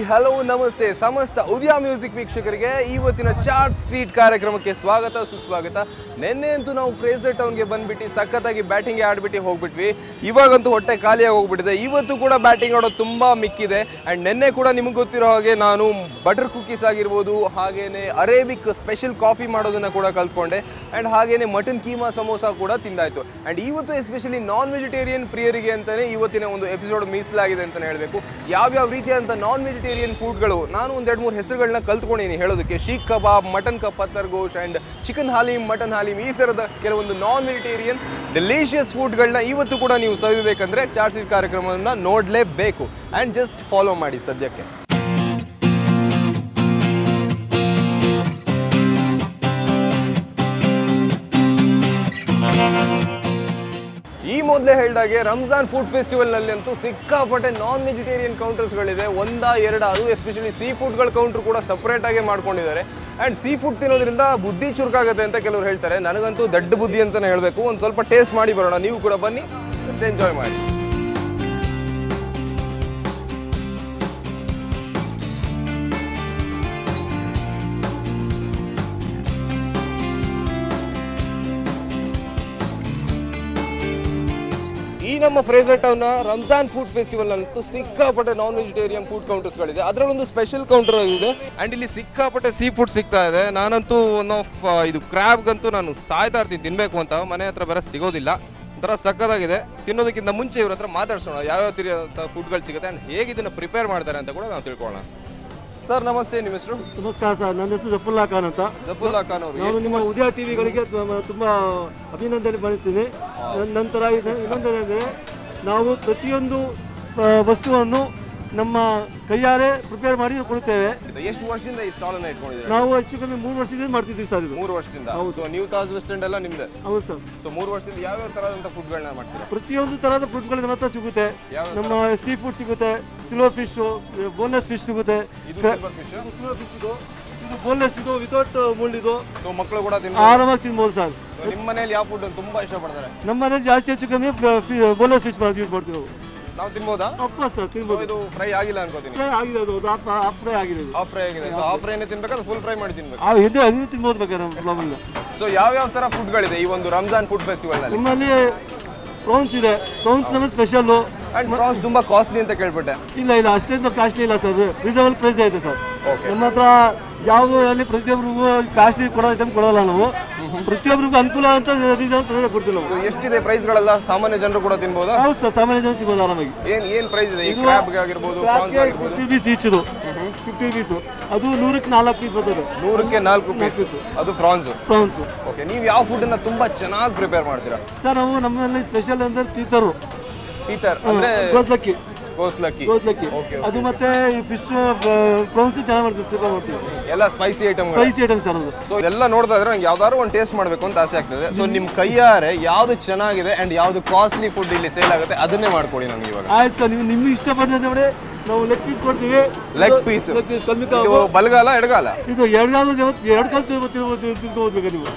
Hello ನಮಸ್ತೆ ಸಮಸ್ತ ಉದಯ music ವೀಕ್ಷಕರಿಗೆ ಇವತ್ತಿನ ಚಾರ್ಟ್ ಸ್ಟ್ರೀಟ್ ಕಾರ್ಯಕ್ರಮಕ್ಕೆ ಸ್ವಾಗತ ಸುಸ್ವಾಗತ ನಿನ್ನೆ ಅಂತೂ ನಾವು ಫ್ರೇಸರ್ ಟೌನ್ಗೆ ಬಂದ್ಬಿಟ್ಟು ಸಖತ್ತಾಗಿ ಬ್ಯಾಟಿಂಗ್ ಆಡ್ಬಿಟ್ಟು ಹೋಗ್ಬಿಟ್ವಿ ಇವಾಗಂತೂ ಹೊಟ್ಟೆ ಖಾಲಿಯಾಗಿ ಹೋಗ್ಬಿಟ್ಟಿದೆ ಇವತ್ತು ಕೂಡ ಬ್ಯಾಟಿಂಗ್ ಆಡೋದು ತುಂಬ ಮಿಕ್ಕಿದೆ ಆ್ಯಂಡ್ ನಿನ್ನೆ ಕೂಡ ನಿಮಗೆ ಗೊತ್ತಿರೋ ಹಾಗೆ ನಾನು ಬಟರ್ ಕುಕೀಸ್ ಆಗಿರ್ಬೋದು ಹಾಗೇನೆ ಅರೇಬಿಕ್ ಸ್ಪೆಷಲ್ ಕಾಫಿ ಮಾಡೋದನ್ನ ಕೂಡ ಕಲ್ತ್ಕೊಂಡೆ ಆ್ಯಂಡ್ ಹಾಗೇನೆ ಮಟನ್ ಕೀಮಾ ಸಮೋಸ ಕೂಡ ತಿಂದಾಯ್ತು ಆ್ಯಂಡ್ ಇವತ್ತು ಎಸ್ಪೆಷಲಿ ನಾನ್ ವೆಜಿಟೇರಿಯನ್ ಪ್ರಿಯರಿಗೆ ಅಂತಾನೆ ಇವತ್ತಿನ ಒಂದು ಎಪಿಸೋಡ್ ಮೀಸಲಾಗಿದೆ ಅಂತಲೇ ಹೇಳಬೇಕು ಯಾವ್ಯಾವ ರೀತಿಯಾದಂಥ ನಾನ್ ವೆಜಿಟೇರಿಯನ್ ಫುಡ್ಗಳು ನಾನು ಒಂದು ಎರಡು ಮೂರು ಹೆಸರುಗಳನ್ನ ಕಲ್ತ್ಕೊಂಡಿದ್ದೀನಿ ಹೇಳೋದಕ್ಕೆ ಶೀಖ್ ಕಬಾಬ್ ಮಟನ್ ಕಪ್ ಪತ್ತರ್ ಗೋಶ್ and chicken haleem mutton haleem ಈ ಥರದ ಕೆಲವೊಂದು ನಾನ್ ವೆಜಿಟೇರಿಯನ್ ಡೆಲಿಷಿಯಸ್ ಫುಡ್ಗಳನ್ನ ಇವತ್ತು ಕೂಡ ನೀವು ಸವಿಬೇಕಂದ್ರೆ ಚಾರ್ಸಿಟ್ ಕಾರ್ಯಕ್ರಮವನ್ನು ನೋಡಲೇಬೇಕು ಆ್ಯಂಡ್ ಜಸ್ಟ್ ಫಾಲೋ ಮಾಡಿ ಸದ್ಯಕ್ಕೆ ಈ ಮೊದಲೇ ಹೇಳಿದಾಗೆ ರಂಜಾನ್ ಫುಡ್ ಫೆಸ್ಟಿವಲ್ನಲ್ಲಿ ಅಂತೂ ಸಿಕ್ಕಾಪಟ್ಟೆ ನಾನ್ ವೆಜಿಟೇರಿಯನ್ ಕೌಂಟರ್ಸ್ಗಳಿದೆ ಒಂದ ಎರಡ ಅದು ಎಸ್ಪೆಷಲಿ ಸೀ ಫುಡ್ಗಳ ಕೌಂಟರ್ ಕೂಡ ಸಪ್ರೇಟ್ ಆಗಿ ಮಾಡ್ಕೊಂಡಿದ್ದಾರೆ ಆ್ಯಂಡ್ ಸೀ ಫುಡ್ ತಿನ್ನೋದ್ರಿಂದ ಬುದ್ಧಿ ಚುರುಕಾಗುತ್ತೆ ಅಂತ ಕೆಲವರು ಹೇಳ್ತಾರೆ ನನಗಂತೂ ದಡ್ಡ ಬುದ್ಧಿ ಅಂತಲೇ ಹೇಳಬೇಕು ಒಂದು ಸ್ವಲ್ಪ ಟೇಸ್ಟ್ ಮಾಡಿ ಬರೋಣ ನೀವು ಕೂಡ ಬನ್ನಿ ಜಸ್ಟ್ ಎಂಜಾಯ್ ಮಾಡಿ ಈ ನಮ್ಮ ಫ್ರೇಸರ್ ಟೌನ್ನ ರಂಜಾನ್ ಫುಡ್ ಫೆಸ್ಟಿವಲ್ ಅಂತೂ ಸಿಕ್ಕಾಪಟ್ಟೆ ನಾನ್ ವೆಜಿಟೇರಿಯನ್ ಫುಡ್ ಕೌಂಟರ್ಸ್ಗಳಿದೆ ಅದರಲ್ಲೊಂದು ಸ್ಪೆಷಲ್ ಕೌಂಟರ್ ಇದೆ ಆ್ಯಂಡ್ ಇಲ್ಲಿ ಸಿಕ್ಕಾಪಟ್ಟೆ ಸೀ ಫುಡ್ ಸಿಗ್ತಾ ಇದೆ ನಾನಂತೂ ಒನ್ ಆಫ್ ಇದು ಕ್ರ್ಯಾಬ್ಗಂತೂ ನಾನು ಸಾಯ್ತಾ ಇರ್ತೀನಿ ತಿನ್ನಬೇಕು ಅಂತ ಮನೆ ಹತ್ರ ಬೇರೆ ಸಿಗೋದಿಲ್ಲ ಒಂಥರ ಸಕ್ಕತ್ತಾಗಿದೆ ತಿನ್ನೋದಕ್ಕಿಂತ ಮುಂಚೆ ಇವ್ರ ಹತ್ರ ಮಾತಾಡ್ಸೋಣ ಯಾವ್ಯಾವ ರೀತಿಯಾದಂಥ ಫುಡ್ಗಳು ಸಿಗುತ್ತೆ ಆ್ಯಂಡ್ ಹೇಗೆ ಇದನ್ನು ಪ್ರಿಪೇರ್ ಮಾಡ್ತಾರೆ ಅಂತ ಕೂಡ ನಾವು ತಿಳ್ಕೊಳ್ಳೋಣ ಸರ್ ನಮಸ್ತೆ ನಿಮ್ಮ ಹೆಸರು ನಮಸ್ಕಾರ ಸರ್ ನನ್ನ ಹೆಸರು ಜಫುಲ್ಲಾ ಖಾನ್ ಅಂತ ಜಫುಲ್ಲಾ ಖಾನ್ ಅವರು ನಾನು ನಿಮ್ಮ ಉದಯ ಟಿವಿಗಳಿಗೆ ತುಂಬಾ ಅಭಿನಂದನೆ ಬಯಸ್ತೀನಿ ನನ್- ನಂತರ ಇದು- ಇನ್ನೊಂದೇನೆಂದರೆ ನಾವು ಪ್ರತಿಯೊಂದು ಆ, ವಸ್ತುವನ್ನು ನಮ್ಮ ಕೈಯಾರೆ ಪ್ರಿಪೇರ್ ಮಾಡಿ ಕೊಡುತ್ತೇವೆ ಎಷ್ಟು ವರ್ಷದಿಂದ ಈ ಸ್ಟಾಲ್ ಅನ್ನ ಇಟ್ಕೊಂಡಿದ್ದೀರಾ ನಾವು ಹೆಚ್ಚು ಕಮ್ಮಿ ಮೂರು ವರ್ಷದಿಂದ ಮಾಡ್ತಿದ್ದೀವಿ ಸರ್ ಇದು ಮೂರು ವರ್ಷದಿಂದ so new Taj west end ಎಲ್ಲ ನಿಮ್ದೆ ಹೌದು ಸರ್ ಸೊ ಮೂರು ವರ್ಷದಿಂದ ಯಾವ್ಯಾವ ತರದಂತ ಫುಡ್ಗಳನ್ನ ಮಾಡ್ತೀರಾ ಪ್ರತಿಯೊಂದು ತರಹದ ಫುಡ್ಗಳು ನಮ್ಮ ಹತ್ರ ಸಿಗುತ್ತೆ ಯಾವ ನಮ್ಮ ಸೀ ಫುಡ್ ಸಿಗುತ್ತೆ ಸಿಲ್ವ ಫಿಶ್ ಬೋನ್ಲೆಸ್ ಫಿಶ್ ಸಿಗುತ್ತೆ ಇದು ಸಿಲ್ವರ್ ಫಿಶ್ ಸಿಲ್ವ ಫಿಶ್ ಇದು ಇದು ಬೋನ್ಲೆಸ್ ಇದು ವಿತೌಟ್ ಮುಳ್ಳಿದು ಸೊ ಮಕ್ಕಳು ಕೂಡ ತಿನ್ಬೋದು ಆರಾಮಾಗಿ ತಿನ್ಬೋದು ಸರ್ So, ನಿಮ್ಮ ಮನೇಲಿ ಯಾವ ಫುಡ್ ತುಂಬಾ ಇಷ್ಟಪಡ್ತಾರೆ ನಮ್ಮ ಮನೇಲಿ ಜಾಸ್ತಿ ಹೆಚ್ಚು ಕಮ್ಮಿ ಬೋನ್ಲೆಸ್ ಫಿಶ್ ಯೂಸ್ ಮಾಡ್ತೀವಿ ನಾವು ನಾವು ತಿನ್ಬೋದಾ ಅಪ್ಪ ಸರ್ So, ತಿನ್ಬೋದು ಇದು ಫ್ರೈ ಆಗಿಲ್ಲ ಅನ್ಕೋತೀನಿ ಫ್ರೈ ಆಗಿದೆ ಅದು ಹಾಫ್ ಹಾಫ್ ಫ್ರೈ ಆಗಿದೆ ಅದು ಹಾಫ್ ಫ್ರೈ ಆಗಿದೆ ಸೊ ಹಾಫ್ ಫ್ರೈನೇ ತಿನ್ಬೇಕಾದ್ರೆ ಫುಲ್ ಫ್ರೈ ಮಾಡಿ ತಿನ್ಬೇಕು ಆ ಇದು ಅದು ತಿನ್ಬೋದು ಬೇಕಾದ್ರೆ ಪ್ರಾಬ್ಲಮ್ ಇಲ್ಲ ಸೊ ಯಾವ ಯಾವ ತರ ಫುಡ್ಗಳಿದೆ ಈ ಒಂದು ರಂಜಾನ್ ಫುಡ್ ಫೆಸ್ಟಿವಲ್ ನಲ್ಲಿ ನಿಮ್ಮಲ್ಲಿ ಪ್ರಾನ್ಸ್ ಇದೆ ಪ್ರಾನ್ಸ್ ನಮ್ಮ ಸ್ಪೆಷಲ್ಲು ಅಂಡ್ ಪ್ರಾನ್ಸ್ ತುಂಬಾ ಕಾಸ್ಟ್ಲಿ ಅಂತ ಕೇಳ್ಬಿಟ್ಟೆ ಇಲ್ಲ ಇಲ್ಲ ಅಷ್ಟೇನು ಕಾಸ್ಟ್ಲಿ ಇಲ್ಲ ಸರ್ ರೀಸನಬಲ್ ಪ್ರೈಸ್ ಐತೆ ಸರ್ Okay. ನಮ್ಮ ಹತ್ರ ಯಾವುದು ಅಲ್ಲಿ ಪ್ರತಿಯೊಬ್ಬರಿಗೂ ಕಾಸ್ಟ್ಲಿ ಕೊಡೋ ಐಟಮ್ ಕೊಡೋಲ್ಲ ನಾವು ಪ್ರತಿಯೊಬ್ಬರಿಗೂ ಅನುಕೂಲ ಅಂತ ರೀಸನಬಲ್ ಪ್ರೈಸ್ ಕೊಡ್ತೀವಿ ನಾವು ಸೊ ಎಷ್ಟಿದೆ ಪ್ರೈಸ್ಗಳೆಲ್ಲ ಸಾಮಾನ್ಯ ಜನರು ಕೂಡ ತಿನ್ಬೋದಾ ಹೌದು ಸರ್ ಸಾಮಾನ್ಯ ಜನ ಸಿಗೋದು ಆರಾಮಾಗಿ ಏನ್ ಏನ್ ಪ್ರೈಸ್ ಇದೆ ಈ ಕ್ರ್ಯಾಬ್ ಆಗಿರ್ಬೋದು ಪ್ರಾನ್ಸ್ ಆಗಿರ್ಬೋದು ಫಿಫ್ಟಿ ಪೀಸ್ ಈಚ್ ಇದು ಫಿಫ್ಟಿ ಪೀಸು ಅದು ನೂರಕ್ಕೆ ನಾಲ್ಕು ಪೀಸ್ ಬರ್ತದೆ ನೂರಕ್ಕೆ ನಾಲ್ಕು ಪೀಸ್ ಅದು ಪ್ರಾನ್ಸ್ ಪ್ರಾನ್ಸು ಓಕೆ ನೀವು ಯಾವ ಫುಡ್ ಅನ್ನ ತುಂಬಾ ಚೆನ್ನಾಗಿ ಪ್ರಿಪೇರ್ ಮಾಡ್ತೀರಾ ಸರ್ ನಾವು ನಮ್ಮಲ್ಲಿ ಸ್ಪೆಷಲ್ ಅಂದ್ರೆ ತೀತರು ಟೀತರ್ ಅಂದ್ರೆ ಗೋಸ್ಲಕ್ಕಿ ಗೋಸ್ಲಕ್ಕಿ ಗೋಸ್ಲಕ್ಕಿ Okay, ಅದು ಮತ್ತೆ ಫಿಶ್ ಪ್ರಾನ್ಸ್ ಚೆನ್ನಾಗಿ ಮಾಡ್ತೀವಿ ಪ್ರಿಪೇರ್ ಮಾಡ್ತೀವಿ ಎಲ್ಲ ಸ್ಪೈಸಿ ಐಟಮ್ಗಳು ಸ್ಪೈಸಿ ಐಟಮ್ ಸರ್ ಅದು ಸೊ ಇದೆಲ್ಲ ನೋಡ್ತಾ ಇದ್ರೆ ನಂಗೆ ಯಾವ್ದಾದ್ರು ಒಂದು ಟೇಸ್ಟ್ ಮಾಡಬೇಕು ಅಂತ ಆಸೆ ಆಗ್ತದೆ ಸೊ ನಿಮ್ಮ ಕೈಯಾರೆ ಯಾವ್ದು ಚೆನ್ನಾಗಿದೆ ಅಂಡ್ ಯಾವ್ದು ಕಾಸ್ಟ್ಲಿ ಫುಡ್ ಇಲ್ಲಿ ಸೇಲ್ ಆಗುತ್ತೆ ಅದನ್ನೇ ಮಾಡ್ಕೊಡಿ ನಮ್ಗೆ ಇವಾಗ ಆಯ್ತು ಸರ್ ನೀವು ನಿಮ್ಗೆ ಇಷ್ಟಪಟ್ಟಂತೆ ನೋಡಿ ನಾವು ಲೆಗ್ ಪೀಸ್ ಕೊಡ್ತೀವಿ ಲೆಗ್ ಪೀಸ್ ಲೆಗ್ ಪೀಸ್ ಕಮ್ಮಿ ಇದು ಬಲಗಾಲ ಎಡಗಾಲ ಇದು ಎರಡು ಕಾಲ ಎರಡು ಕಾಲ ತಿನ್ಬೋದು ತಿನ್ಕೋಬೇಕು ನೀವು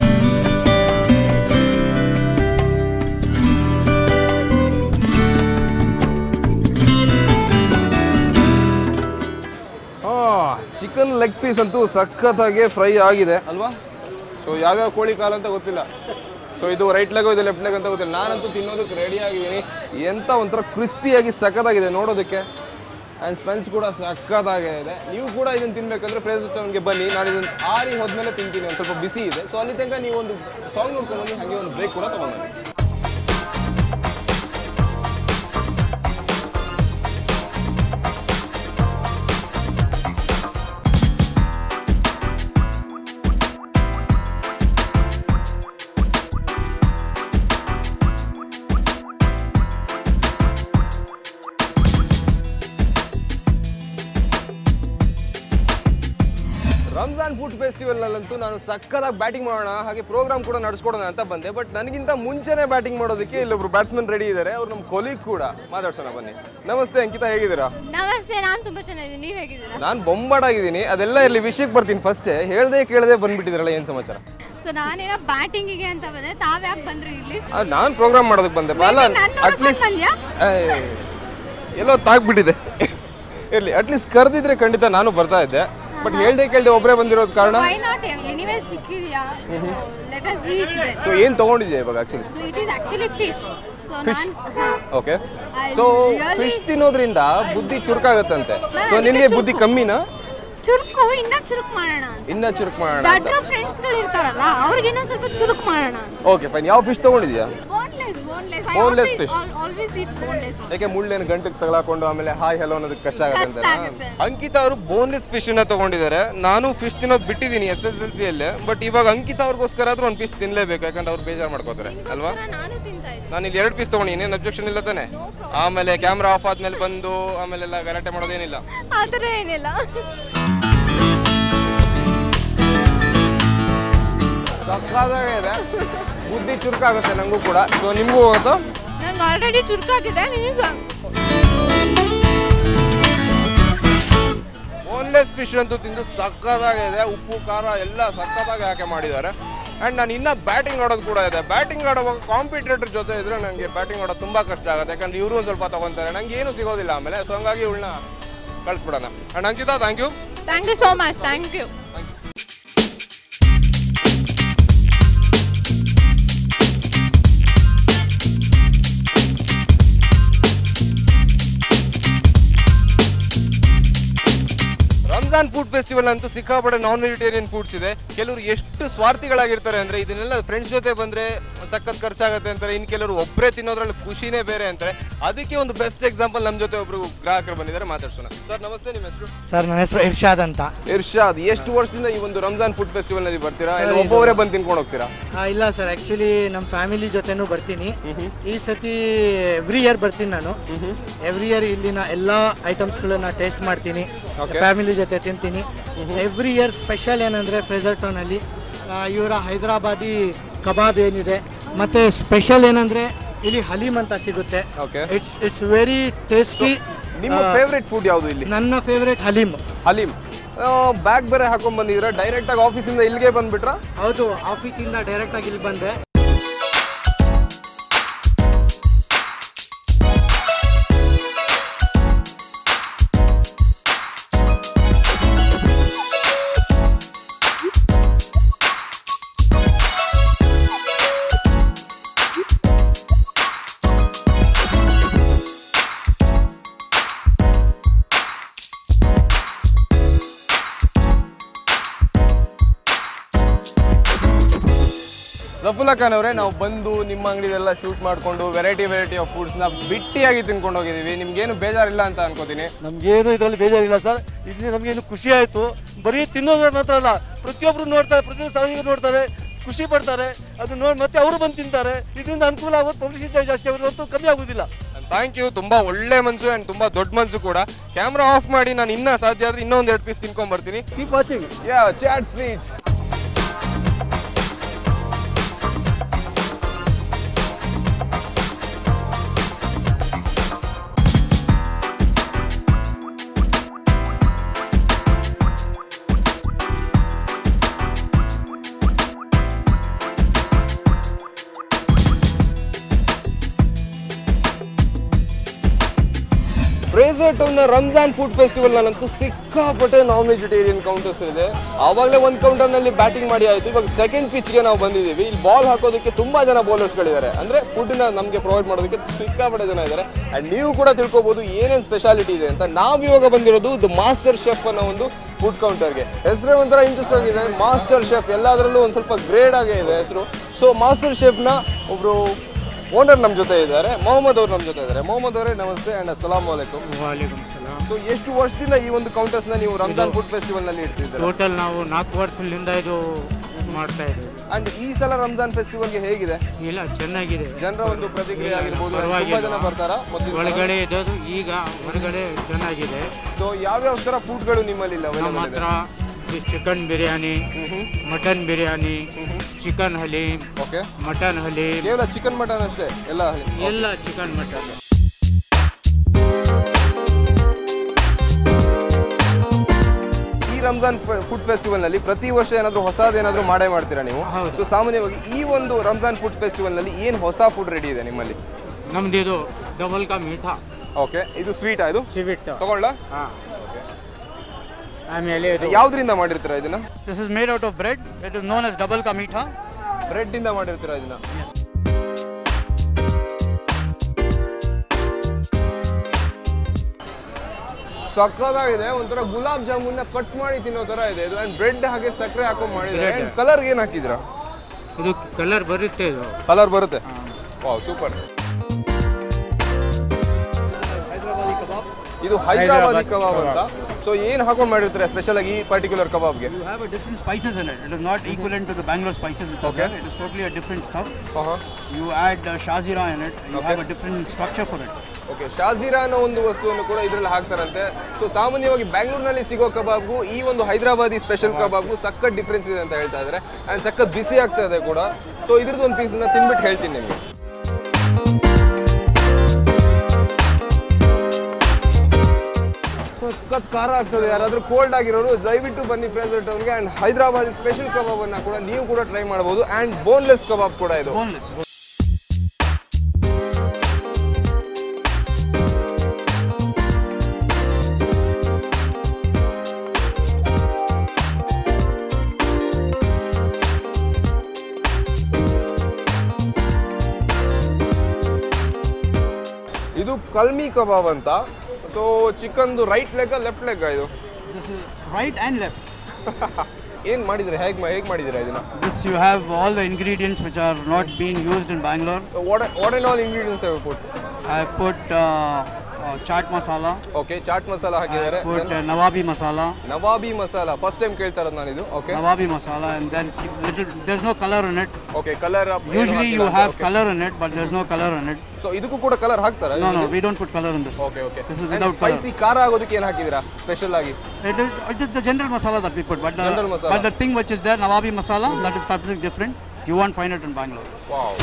ಚಿಕನ್ ಲೆಗ್ ಪೀಸ್ ಅಂತೂ ಸಖತ್ತಾಗಿ ಫ್ರೈ ಆಗಿದೆ ಅಲ್ವಾ ಸೊ ಯಾವ್ಯಾವ ಕೋಳಿ ಕಾಲು ಅಂತ ಗೊತ್ತಿಲ್ಲ ಸೊ ಇದು ರೈಟ್ ಲೆಗ್ ಇದು ಲೆಫ್ಟ್ ಲೆಗ್ ಅಂತ ಗೊತ್ತಿಲ್ಲ ನಾನಂತೂ ತಿನ್ನೋದಕ್ಕೆ ರೆಡಿ ಆಗಿದ್ದೀನಿ ಎಂತ ಒಂಥರ ಕ್ರಿಸ್ಪಿಯಾಗಿ ಸಖತ್ತಾಗಿದೆ ನೋಡೋದಕ್ಕೆ ಆ್ಯಂಡ್ ಸ್ಪೆನ್ಸ್ ಕೂಡ ಸಖತ್ತಾಗಿದೆ ನೀವು ಕೂಡ ಇದನ್ನು ತಿನ್ಬೇಕಂದ್ರೆ ಫ್ರೇಸ್ ಟೌನ್ಗೆ ಬನ್ನಿ ನಾನು ಇದನ್ನು ಆರಿ ಹೋದ್ಮೇಲೆ ತಿಂತೀನಿ ಒಂದು ಸ್ವಲ್ಪ ಬಿಸಿ ಇದೆ ಸೊ ಅಲ್ಲಿ ತನಕ ನೀವು ಒಂದು ಸಾಂಗ್ ನೋಡ್ಕೊಂಡು ಹಾಗೆ ಒಂದು ಬ್ರೇಕ್ ಕೂಡ ತೊಗೊಂಡ್ಬನ್ನಿ ರಂಜಾನ್ ಫುಡ್ ಫೆಸ್ಟಿವಲ್ನಲ್ಲಂತೂ ನಾನು ಸಕ್ಕದಾಗಿ ಬ್ಯಾಟಿಂಗ್ ಮಾಡೋಣ ಹಾಗೆ ಪ್ರೋಗ್ರಾಮ್ ಕೂಡ ನಡೆಸ್ಕೊಡೋಣ ಅಂತ ಬಂದೆ ಬಟ್ ನನಗಿಂತ ಮುಂಚೆನೇ ಬ್ಯಾಟಿಂಗ್ ಮಾಡೋದಕ್ಕೆ ಇಲ್ಲೊಬ್ರು ಬ್ಯಾಟ್ಸ್ಮನ್ ರೆಡಿ ಇದ್ದಾರೆ ಅವ್ರು ನಮ್ಮ ಕೊಲೀಗ್ ಕೂಡ ಮಾತಾಡ್ಸೋಣ ಬನ್ನಿ ನಮಸ್ತೆ ಅಂಕಿತಾ ಹೇಗಿದ್ದೀರಾ ನಮಸ್ತೆ ನಾನು ತುಂಬಾ ಚೆನ್ನಾಗಿದ್ದೀನಿ ನೀವು ಹೇಗಿದ್ದೀರಾ ನಾನು ಬೊಂಬಾಡಾಗಿದ್ದೀನಿ ಅದೆಲ್ಲ ಇರಲಿ ವಿಷಯಕ್ಕೆ ಬರ್ತೀನಿ ಫಸ್ಟೇ ಹೇಳ್ದೆ ಕೇಳದೆ ಬಂದ್ಬಿಟ್ಟಿದ್ರಲ್ಲ ಏನು ಸಮಾಚಾರ ಸೊ ನಾನೇನೋ ಬ್ಯಾಟಿಂಗಿಗೆ ಅಂತ ಬಂದೆ ತಾವ್ ಯಾಕೆ ಬಂದ್ರಿ ಇಲ್ಲಿ ನಾನು ಪ್ರೋಗ್ರಾಮ್ ಮಾಡೋದಕ್ಕೆ ಬಂದೆ ಅಲ್ಲ ನಾನ್ ನೋಡಕ್ ಅಟ್ಲೀಸ್ಟ್ ಬಂದ್ಯಾ? ಎಲ್ಲೋ ತಾಗ್ಬಿಟ್ಟಿದೆ ಇರ್ಲಿ ಅಟ್ಲೀಸ್ಟ್ ಕರೆದಿದ್ರೆ ಖಂಡಿತ ನಾನು ಬರ್ತಾ ಇದ್ದೆ ಬಟ್ ಹೇಳ್ದೆ ಕೇಳ್ದೆ ಒಬ್ಬರೇ ಬಂದಿರೋದ್ ಕಾರಣ ವೈ ನಾಟ್ ಎನಿವೇ ಸಿಕ್ಕಿದ್ಯಾ ಲೆಟ್ ಅಸ್ ಈಟ್ ಸೊ ಏನ್ ತಗೊಂಡಿದ್ಯಾ ಇವಾಗ actually so it is actually fish so Fish. ನಾನು okay I so really- fish ತಿನ್ನೋದ್ರಿಂದ ಬುದ್ಧಿ ಚುರುಕಾಗತ್ತಂತೆ ನಾನು ಸೊ ಅದಕ್ಕೆ ನಿನ್ಗೆ ಚುರುಕು. ಬುದ್ಧಿ ಕಮ್ಮಿನಾ ಚುರುಕು ಇನ್ನ ಚುರುಕು ಮಾಡೋಣ ಅಂತ ಇನ್ನ ಚುರುಕು ಮಾಡೋಣ ಅಂತ ದೊಡ್ಡ ಫ್ರೆಂಡ್ಸ್ಗಳು ಇರ್ತಾರಲ್ಲ ಅವ್ರಿಗೆ ಇನ್ನೊಂದ್ ಸ್ವಲ್ಪ ಚುರುಕು ಮಾಡೋಣ ಓಕೆ ಫೈನ್ ಯಾವ ಫಿಶ್ ತಗೊಂಡಿದ್ಯಾ boneless boneless Boneless fish. Always eat boneless ಯಾಕೆ ಮುಳ್ಳೇನು ಗಂಟಕ್ಕೆ ತಗಲಾಕೊಂಡು ಆಮೇಲೆ ಹಾಯ್ ಹಲೋ ಅನ್ನೋದಕ್ಕೆ ಕಷ್ಟ ಆಗುತ್ತೆ ಕಷ್ಟ ಅಂತ ಆಗುತ್ತೆ. ಅಂಕಿತಾ ಅವರು ಬೋನ್ಲೆಸ್ ಫಿಶ್ ನ ತಗೊಂಡಿದ್ದಾರೆ ನಾನು ಫಿಶ್ ತಿನ್ನೋದು ಬಿಟ್ಟಿದ್ದೀನಿ ಎಸ್ ಎಸ್ ಎಲ್ ಸಿ ಅಲ್ಲೇ ಬಟ್ ಇವಾಗ ಅಂಕಿತಾ ಅವ್ರಿಗೋಸ್ಕರ ಆದ್ರೂ ಒಂದು ಪೀಸ್ ತಿನ್ಲೇಬೇಕು ಯಾಕಂದ್ರೆ ಅವ್ರು ಬೇಜಾರು ಮಾಡ್ಕೋತಾರೆ ಅಲ್ವಾ ನಾನು ತಿಂತಾ ಇದ್ದೆ ನಾನು ಇಲ್ಲಿ ಎರಡು ಪೀಸ್ ತಗೊಂಡಿನಿ ಏನು ಅಬ್ಜೆಕ್ಷನ್ ಇಲ್ಲ ತಾನೆ ಆಮೇಲೆ ಕ್ಯಾಮ್ರಾ ಆಫ್ ಆದ್ಮೇಲೆ ಬಂದು ಆಮೇಲೆಲ್ಲ ಗಲಾಟೆ ಮಾಡೋದೇನಿಲ್ಲ ಆ ಥರ ಏನಿಲ್ಲ ಸಕ್ಕತ್ತಾಗಿದೆ ಬುದ್ಧಿ ಚುರುಕಾಗುತ್ತೆ ನನಗೂ ಕೂಡ ಸೊ ನಿಮಗೂ ಹೋಗುತ್ತಾ ನಂಗೆ ಆಲ್ರೆಡಿ ಚುರುಕಾಗಿದೆ ನಿನಗೆ ಬೋನ್ಲೆಸ್ ಫಿಶ್ ಅಂತೂ ತಿಂದು ಸಕ್ಕತ್ತಾಗಿದೆ ಉಪ್ಪು ಖಾರ ಎಲ್ಲ ಸಕ್ಕತ್ತಾಗಿ ಹಾಕಿ ಮಾಡಿದ್ದಾರೆ ಆ್ಯಂಡ್ ನಾನು ಇನ್ನೂ ಬ್ಯಾಟಿಂಗ್ ಆಡೋದು ಕೂಡ ಇದೆ ಬ್ಯಾಟಿಂಗ್ ಆಡುವಾಗ ಕಾಂಪಿಟೇಟರ್ ಜೊತೆ ಇದ್ರೆ ನನಗೆ ಬ್ಯಾಟಿಂಗ್ ಆಡೋದು ತುಂಬ ಕಷ್ಟ ಆಗುತ್ತೆ ಯಾಕಂದ್ರೆ ಇವರು ಒಂದು ಸ್ವಲ್ಪ ತಗೊತಾರೆ ನಂಗೆ ಏನು ಸಿಗೋದಿಲ್ಲ ಆಮೇಲೆ ಸೊ ಹಂಗಾಗಿ ಇವಳನ್ನ ಕಳಿಸ್ಬಿಡೋಣ and Ankita thank you thank you so much thank you Ramzan food festival ಅಂತೂ ಸಿಕ್ಕಾಪಟ್ಟೆ ನಾನ್ ವೆಜಿಟೇರಿಯನ್ ಫುಡ್ಸ್ ಇದೆ ಕೆಲವರು ಎಷ್ಟು ಸ್ವಾರ್ಥಿಗಳಾಗಿರ್ತಾರೆ ಅಂದ್ರೆ ಇದನ್ನೆಲ್ಲ ಫ್ರೆಂಡ್ಸ್ ಜೊತೆ ಬಂದ್ರೆ ಸಖತ್ ಖರ್ಚಾಗುತ್ತೆ ಅಂತಾರೆ ಇನ್ನು ಕೆಲವರು ಒಬ್ಬರೇ ತಿನ್ನೋದ್ರಲ್ಲಿ ಖುಷಿನೇ ಬೇರೆ ಅಂತಾರೆ ಅದಕ್ಕೆ ಒಂದು ಬೆಸ್ಟ್ ಎಕ್ಸಾಂಪಲ್ ನಮ್ಮ ಜೊತೆ ಒಬ್ರು ಗ್ರಾಹಕರು ಬಂದಿದ್ದಾರೆ ಮಾತಾಡ್ಸೋಣ ಸರ್ ನಮಸ್ತೆ ನಿಮ್ಮ ಹೆಸರು ಸರ್ ನನ್ನ ಹೆಸರು ಇರ್ಷಾದ್ ಅಂತ ಇರ್ಷಾದ್ ಎಷ್ಟು ವರ್ಷದಿಂದ ಈ ಒಂದು ರಂಜಾನ್ ಫುಡ್ ಫೆಸ್ಟಿವಲ್ ನಲ್ಲಿ ಬರ್ತೀರಾ ಇಲ್ಲ ಒಬ್ಬೊಬ್ಬರೇ ಬಂದು ತಿನ್ಕೊಂಡು ಹೋಗ್ತೀರಾ ಆ, ಇಲ್ಲ ಸರ್ ಆ್ಯಕ್ಚುಲಿ ನಮ್ಮ ಫ್ಯಾಮಿಲಿ ಜೊತೆನೂ ಬರ್ತೀನಿ ಈ ಸತಿ ಎವ್ರಿ ಇಯರ್ ಬರ್ತೀನಿ ನಾನು ಎವ್ರಿ ಇಯರ್ ಇಲ್ಲಿನ ಎಲ್ಲ ಐಟಮ್ಸ್ಗಳನ್ನ ಟೇಸ್ಟ್ ಮಾಡ್ತೀನಿ ಫ್ಯಾಮಿಲಿ ಜೊತೆ ತಿಂತೀನಿ ಎವ್ರಿ ಇಯರ್ ಸ್ಪೆಷಲ್ ಏನಂದರೆ ಫ್ರೆಸರ್ ಟೌನಲ್ಲಿ ಇವರ ಹೈದರಾಬಾದಿ ಕಬಾಬ್ ಏನಿದೆ ಮತ್ತು ಸ್ಪೆಷಲ್ ಏನಂದರೆ ಇಲ್ಲಿ ಹಲೀಮ್ ಅಂತ ಸಿಗುತ್ತೆ Okay. It's it's very tasty ನಿಮ್ಮ ಫೇವ್ರೆಟ್ ಫುಡ್ ಯಾವುದು ಇಲ್ಲಿ ನನ್ನ ಫೇವ್ರೆಟ್ ಹಲೀಮ್ ಹಲೀಮ್ ಬ್ಯಾಗ್ ಬೇರೆ ಹಾಕೊಂಡ್ ಬಂದಿದ್ದೀರಾ ಡೈರೆಕ್ಟ್ ಆಗಿ ಆಫೀಸಿಂದ ಇಲ್ಲಿಗೆ ಬಂದ್ಬಿಟ್ರಾ ಹೌದು ಆಫೀಸಿಂದ ಡೈರೆಕ್ಟಾಗಿ ಇಲ್ಲಿ ಬಂದೆ ಜಫುಲ್ಲಾ ಖಾನ್ ಅವರೇ ನಾವು ಬಂದು ನಿಮ್ಮ ಅಂಗಡಿದೆಲ್ಲ ಶೂಟ್ ಮಾಡಿಕೊಂಡು ವೆರೈಟಿ ವೆರೈಟಿ ಆಫ್ ಫುಡ್ಸ್ನ ಬಿಟ್ಟಿಯಾಗಿ ತಿನ್ಕೊಂಡು ಹೋಗಿದ್ದೀವಿ ನಿಮ್ಗೇನು ಬೇಜಾರಿಲ್ಲ ಅಂತ ಅನ್ಕೋತೀನಿ ನಮಗೇನು ಇದರಲ್ಲಿ ಬೇಜಾರಿಲ್ಲ ಸರ್ ಇಲ್ಲಿ ನಮಗೇನು ಖುಷಿ ಆಯಿತು ಬರೀ ತಿನ್ನೋದ್ರ ಮಾತ್ರ ಅಲ್ಲ ಪ್ರತಿಯೊಬ್ಬರು ನೋಡ್ತಾರೆ ಪ್ರತಿಯೊಂದು ಸಾರ್ವಜನಿಕರು ನೋಡ್ತಾರೆ ಖುಷಿ ಪಡ್ತಾರೆ ಅದು ನೋಡಿ ಮತ್ತೆ ಅವರು ಬಂದು ತಿಂತಾರೆ ಇದರಿಂದ ಅನುಕೂಲ ಆಗೋದು ಪಬ್ಲಿಸಿಟಿ ಜಾಸ್ತಿ ಆಗೋದು ಹೊರತು ಕಮ್ಮಿ ಆಗೋದಿಲ್ಲ ಥ್ಯಾಂಕ್ ಯು ತುಂಬಾ ಒಳ್ಳೆ ಮನ್ಸು ಆ್ಯಂಡ್ ತುಂಬಾ ದೊಡ್ಡ ಮನ್ಸು ಕೂಡ ಕ್ಯಾಮ್ರಾ ಆಫ್ ಮಾಡಿ ನಾನು ಇನ್ನ ಸಾಧ್ಯ ಆದ್ರೆ ಇನ್ನೊಂದು ಎರಡು ಪೀಸ್ ತಿನ್ಕೊಂಡ್ ಬರ್ತೀನಿ ಕೀಪ್ ವಾಚಿಂಗ್ ಯಾ chaat sweet Fraser town Ramzan food festival ನಲ್ಲಂತೂ ಸಿಕ್ಕಾಪಟ್ಟೆ ನಾನ್ ವೆಜಿಟೇರಿಯನ್ ಕೌಂಟರ್ಸ್ ಇದೆ ಆವಾಗಲೇ ಒಂದು ಕೌಂಟರ್ ನಲ್ಲಿ ಬ್ಯಾಟಿಂಗ್ ಮಾಡಿ ಆಯ್ತು ಇವಾಗ ಸೆಕೆಂಡ್ ಪಿಚ್ಗೆ ನಾವು ಬಂದಿದ್ದೀವಿ ಇಲ್ಲಿ ಬಾಲ್ ಹಾಕೋದಕ್ಕೆ ತುಂಬಾ ಜನ ಬೌಲರ್ಸ್ಗಳಿದ್ದಾರೆ ಅಂದ್ರೆ ಫುಡ್ ನ ನಮಗೆ ಪ್ರೊವೈಡ್ ಮಾಡೋದಕ್ಕೆ ಸಿಕ್ಕಾಪಟ್ಟೆ ಜನ ಇದ್ದಾರೆ ಅಂಡ್ ನೀವು ಕೂಡ ತಿಳ್ಕೊಬಹುದು ಏನೇನು ಸ್ಪೆಷಾಲಿಟಿ ಇದೆ ಅಂತ ನಾವು ಇವಾಗ ಬಂದಿರೋದು ದ ಮಾಸ್ಟರ್ ಶೆಫ್ ಅನ್ನೋ ಒಂದು ಫುಡ್ ಕೌಂಟರ್ಗೆ ಹೆಸರೇ ಒಂಥರ ಇಂಟ್ರೆಸ್ಟ್ ಆಗಿದೆ ಮಾಸ್ಟರ್ ಶೆಫ್ ಎಲ್ಲದರಲ್ಲೂ ಒಂದು ಸ್ವಲ್ಪ ಗ್ರೇಡ್ ಆಗೇ ಇದೆ ಹೆಸರು ಸೊ ಮಾಸ್ಟರ್ ಶೆಫ್ನ ಒಬ್ರು ಓನರ್ ನಮ್ಮ ಜೊತೆ ಇದ್ದಾರೆ ಮೊಹಮ್ಮದ್ ಅವ್ರು ನಮ್ಮ ಜೊತೆ ಇದ್ದಾರೆ ಮೊಹಮ್ಮದ್ ಅವರೇ ನಮಸ್ತೆ ಅಂಡ್ ಅಸ್ಸಲಾಂ ವಲೈಕುಮ್ ಸೊ ಎಷ್ಟು ವರ್ಷದಿಂದ ಈ ಒಂದು ಕೌಂಟರ್ಸ್ ನ ನೀವು ರಂಜಾನ್ ಫುಡ್ ಫೆಸ್ಟಿವಲ್ ನಲ್ಲಿ ಇಡ್ತಿದ್ದೀರಾ ಟೋಟಲ್ ನಾವು ನಾಲ್ಕು ವರ್ಷದಿಂದ ಇದು ಮಾಡ್ತಾ ಇದ್ದೀವಿ ಅಂಡ್ ಈ ಸಲ ರಂಜಾನ್ ಫೆಸ್ಟಿವಲ್ ಗೆ ಹೇಗಿದೆ ಇಲ್ಲ ಚೆನ್ನಾಗಿದೆ ಜನರ ಒಂದು ಪ್ರತಿಕ್ರಿಯೆ ಆಗಿರ್ಬೋದು ತುಂಬಾ ಪರವಾಗಿಲ್ಲ. ಜನ ಬರ್ತಾರಾ ಒಳಗಡೆ ಇದ್ದದ್ದು ಈಗ ಹೊರಗಡೆ ಚೆನ್ನಾಗಿದೆ ಸೊ ಯಾವ್ಯಾವ ತರ ಫುಡ್ಗಳು ನಿಮ್ಮಲ್ಲಿ ಇಲ್ಲ ನಮ್ಮ available ಹತ್ರ ಇದೆ? Chicken biryani mutton biryani chicken haleem okay mutton haleem ಕೇವಲ ಚಿಕನ್ ಮಟನ್ ಅಷ್ಟೇ ಎಲ್ಲ ಎಲ್ಲ ಚಿಕನ್ ಮಟನ್ ಈ ರಂಜಾನ್ ಫುಡ್ ಫೆಸ್ಟಿವಲ್ ನಲ್ಲಿ ಪ್ರತಿ ವರ್ಷ ಏನಾದ್ರು ಹೊಸದು ಏನಾದ್ರು ಮಾಡೇ ಮಾಡ್ತೀರಾ ನೀವು ಹೌದು. ಸೊ ಸಾಮಾನ್ಯವಾಗಿ ಈ ಒಂದು ರಂಜಾನ್ ಫುಡ್ ಫೆಸ್ಟಿವಲ್ ನಲ್ಲಿ ಏನ್ ಹೊಸ ಫುಡ್ ರೆಡಿ ಇದೆ ನಿಮ್ಮಲ್ಲಿ ನಮ್ದು ಇದು ಡಬಲ್ ಕಾ ಮೀಠಾ ಓಕೆ ಇದು ಸ್ವೀಟಾ ಇದು ಸಿವಿಟ್ ತಗೊಳ್ಳ ಹಾಂ ಆಮೇಲೆ ಇದು ಯಾವ್ದ್ರಿಂದ ಮಾಡಿರ್ತೀರಾ ಇದನ್ನ This is made out of bread. It is known as double ka meetha. Bread ಇಂದ ಮಾಡಿರ್ತೀರಾ ಇದನ್ನ ಸಕ್ಕದಾಗಿದೆ ಒಂಥರ ಗುಲಾಬ್ ಜಾಮೂನ್ ಕಟ್ ಮಾಡಿ ತಿನ್ನೋ ತರ ಇದೆ ಇದು ಅಂಡ್ ಬ್ರೆಡ್ ಹಾಗೆ ಸಕ್ಕರೆ ಹಾಕೊಂಡ್ ಮಾಡಿದ್ರೆ ಕಲರ್ ಏನ್ ಹಾಕಿದ್ರಾ ಇದು ಕಲರ್ ಬರುತ್ತೆ ಇದು ಕಲರ್ ಬರುತ್ತೆ ವಾವ್ ಸೂಪರ್ ಇದು ಹೈದರಾಬಾದಿ ಕಬಾಬ್ ಅಂತ ಸೊ ಏನ್ ಹಾಕೊಂಡ್ ಮಾಡಿರ್ತಾರೆ ಸ್ಪೆಷಲ್ ಆಗಿ ಈ ಪರ್ಟಿಕ್ಯುಲರ್ ಕಬಾಬ್ಗೆ You have a different spices in it. It is not equivalent to the Bangalore spices which are Okay. there. It is totally a different stuff. You add uh, shazira in it. You have a different structure for it. Okay ಶಾಜೀರಾ ಅನ್ನೋ ಒಂದು ವಸ್ತುವನ್ನು ಕೂಡ ಇದರಲ್ಲಿ ಹಾಕ್ತಾರಂತೆ so ಸಾಮಾನ್ಯವಾಗಿ ಬ್ಯಾಂಗ್ಳೂರ್ನಲ್ಲಿ ಸಿಗೋ ಕಬಾಬ್ಗೂ ಈ ಒಂದು ಹೈದರಾಬಾದಿ ಸ್ಪೆಷಲ್ ಕಬಾಬ್ಗೂ ಸಖತ್ ಡಿಫ್ರೆನ್ಸ್ ಇದೆ ಅಂತ ಹೇಳ್ತಾ ಇದ್ದಾರೆ ಆ್ಯಂಡ್ ಸಖತ್ ಬಿಸಿ ಆಗ್ತಾ ಇದೆ ಕೂಡ ಸೊ ಇದ್ರದ್ದು ಒಂದು ಪೀಸನ್ನ ತಿನ್ಬಿಟ್ಟು ಹೇಳ್ತೀನಿ ನಿಮಗೆ ಸಖತ್ ಖಾರ ಆಗ್ತದೆ ಯಾರಾದರೂ ಕೋಲ್ಡ್ ಆಗಿರೋರು ದಯವಿಟ್ಟು ಬನ್ನಿ ಫ್ರೇಸರ್ ಟೌನ್ಗೆ ಆ್ಯಂಡ್ ಹೈದರಾಬಾದಿ ಸ್ಪೆಷಲ್ ಕಬಾಬನ್ನು ಕೂಡ ನೀವು ಕೂಡ ಟ್ರೈ ಮಾಡ್ಬೋದು ಆ್ಯಂಡ್ ಬೋನ್ಲೆಸ್ ಕಬಾಬ್ ಕೂಡ ಇದು Boneless. ಇದು ಕಲ್ಮಿ ಕಬಾಬ್ ಅಂತ ಸೊ ಚಿಕನ್ದು ರೈಟ್ ಲೆಗ್ ಲೆಫ್ಟ್ ಲೆಗ್ ಇದು This is right and left. ಏನ್ ಮಾಡಿದ್ರೆ ಹೇಗೆ ಹೇಗೆ ಮಾಡಿದ್ದೀರಾ ಇದನ್ನ This you have all the ingredients which are not being used in Bangalore. What what all ingredients have put I have put uh, uh, chaat masala. Okay chaat masala I ಹಾಕಿದ್ದಾರೆ have put uh, nawabi masala. Nawabi masala first time ಕೇಳ್ತಾ ಇರೋದು ನಾನು ಇದು okay Nawabi masala, and then little. There's no color in it. Okay colour Usually you have color in it, but there's no color in it. So ಇದಕ್ಕೂ ಕೂಡ colour ಹಾಕ್ತಾರಾ No, no, we don't put color in this. Okay okay This is without color. Spicy ಖಾರ ಆಗೋದಕ್ಕೆ ಏನು ಹಾಕಿದ್ದೀರಾ special ಆಗಿ It is, it is the general masala that we put, but the, General masala. but the thing which is there, Nawabi masala, that is something different. You won't find it in Bangalore. Wow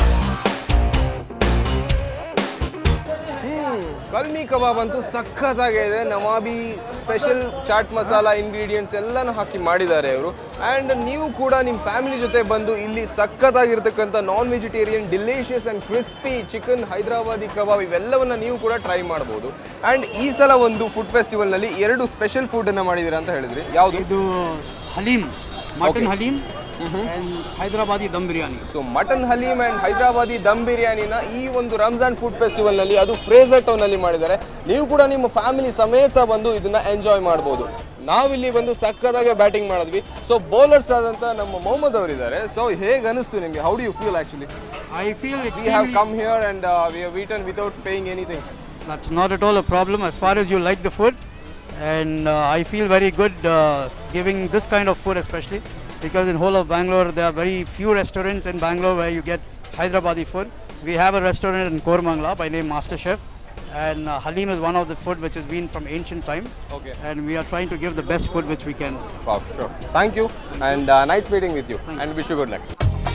hmm kalmi kebab ಅಂತೂ ಸಖತ್ತಾಗಿದೆ nawabi special chaat masala ingredients ಎಲ್ಲನೂ ಹಾಕಿ ಮಾಡಿದ್ದಾರೆ ಅವರು and ನೀವು ಕೂಡ ನಿಮ್ಮ family ಜೊತೆ ಬಂದು ಇಲ್ಲಿ ಸಖತ್ತಾಗಿರ್ತಕ್ಕಂಥ non vegetarian delicious and crispy chicken Hyderabadi kebab ಇವೆಲ್ಲವನ್ನ ನೀವು ಕೂಡ ಟ್ರೈ ಮಾಡ್ಬೋದು ಆ್ಯಂಡ್ ಈ ಸಲ ಒಂದು ಫುಡ್ ಫೆಸ್ಟಿವಲ್ನಲ್ಲಿ ಎರಡು ಸ್ಪೆಷಲ್ ಫುಡನ್ನು ಮಾಡಿದ್ದೀರಾ ಅಂತ ಹೇಳಿದ್ರಿ ಯಾವುದು ಇದು Halim, mutton Okay. Halim and Hyderabadi dum biryani. So mutton haleem and Hyderabadi dum ಬಿರಿಯಾನಿನ ಈ ಒಂದು ರಂಜಾನ್ ಫುಡ್ ಫೆಸ್ಟಿವಲ್ನಲ್ಲಿ ಅದು ಫ್ರೇಸರ್ ಟೌನಲ್ಲಿ ಮಾಡಿದ್ದಾರೆ ನೀವು ಕೂಡ ನಿಮ್ಮ ಫ್ಯಾಮಿಲಿ ಸಮೇತ ಬಂದು ಇದನ್ನ ಎಂಜಾಯ್ ಮಾಡ್ಬೋದು ನಾವಿಲ್ಲಿ ಬಂದು ಸಕ್ಕದಾಗೆ ಬ್ಯಾಟಿಂಗ್ ಮಾಡಿದ್ವಿ ಸೊ ಬೌಲರ್ಸ್ ಆದಂಥ ನಮ್ಮ ಮೊಹಮ್ಮದ್ ಅವರಿದ್ದಾರೆ ಸೊ ಹೇಗೆ ಅನಿಸ್ತು ನಿಮಗೆ how do you feel actually I feel we have extremely, come here and we have eaten without paying anything that's not at all a problem as far as you like the food. And uh, I feel very good uh, giving this kind of food especially because in whole of Bangalore there are very few restaurants in Bangalore where you get Hyderabadi food. We have a restaurant in Kormangla by name Master Chef and uh, Halim is one of the food which has been from ancient time okay and we are trying to give the best food which we can. Sure thank you and nice meeting with you and wish you good luck